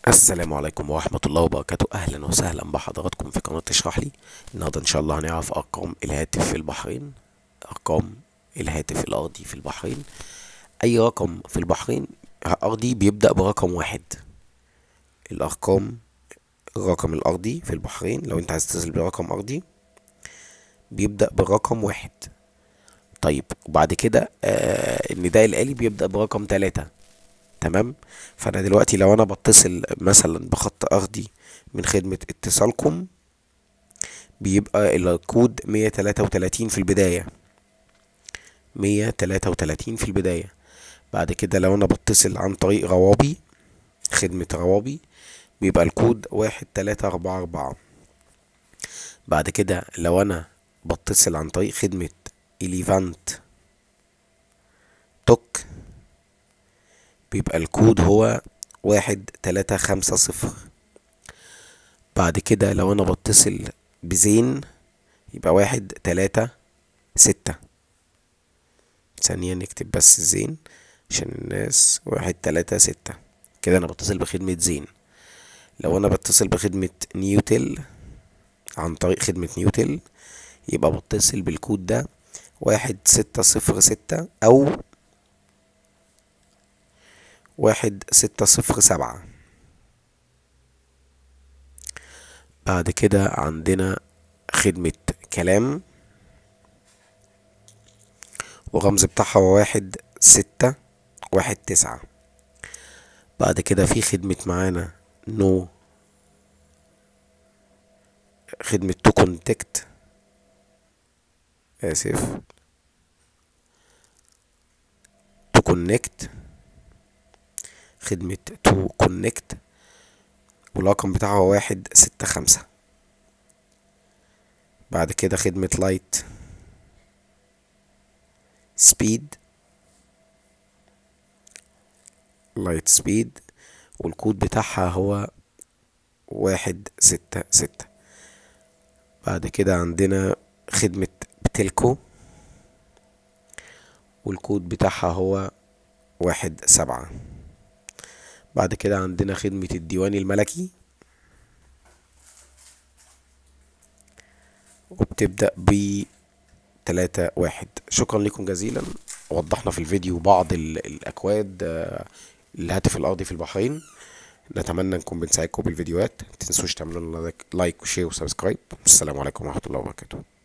السلام عليكم ورحمة الله وبركاته أهلا وسهلا بحضراتكم في قناة اشرح لي النهاردة إن شاء الله هنعرف أرقام الهاتف في البحرين أرقام الهاتف الأرضي في البحرين أي رقم في البحرين أرضي بيبدأ برقم واحد الأرقام الرقم الأرضي في البحرين لو أنت عايز تتصل برقم أرضي بيبدأ برقم واحد طيب وبعد كده آه النداء الآلي بيبدأ برقم تلاتة تمام فانا دلوقتي لو انا بتصل مثلا بخط ارضي من خدمة اتصالكم بيبقى الكود مية تلاتة وتلاتين في البداية مية تلاتة وتلاتين في البداية بعد كده لو انا بتصل عن طريق روابي خدمة روابي بيبقى الكود واحد تلاتة اربعة اربعة بعد كده لو انا بتصل عن طريق خدمة إليفانت توك بيبقى الكود هو واحد تلاتة خمسة صفر بعد كده لو انا بتصل بزين يبقى واحد تلاتة ستة ثانية نكتب بس زين عشان الناس واحد تلاتة ستة كده انا بتصل بخدمة زين لو انا بتصل بخدمة نيوتل عن طريق خدمة نيوتل يبقى بتصل بالكود ده واحد ستة صفر ستة او واحد ستة صفر سبعة بعد كده عندنا خدمة كلام والرمز بتاعها هو واحد ستة واحد تسعة بعد كده في خدمة معانا نو خدمة تو كونتكت آسف تو كونكت خدمة تو كونكت والرقم بتاعها هو واحد ستة خمسة بعد كده خدمة لايت سبيد لايت سبيد والكود بتاعها هو واحد ستة ستة بعد كده عندنا خدمة بتلكو والكود بتاعها هو واحد سبعة بعد كده عندنا خدمة الديوان الملكي وبتبدأ ب تلاتة واحد شكرا لكم جزيلا وضحنا في الفيديو بعض الأكواد الهاتف الأرضي في البحرين نتمنى نكون بنساعدكم بالفيديوهات متنسوش تعملوا لنا لايك وشير وسبسكرايب السلام عليكم ورحمة الله وبركاته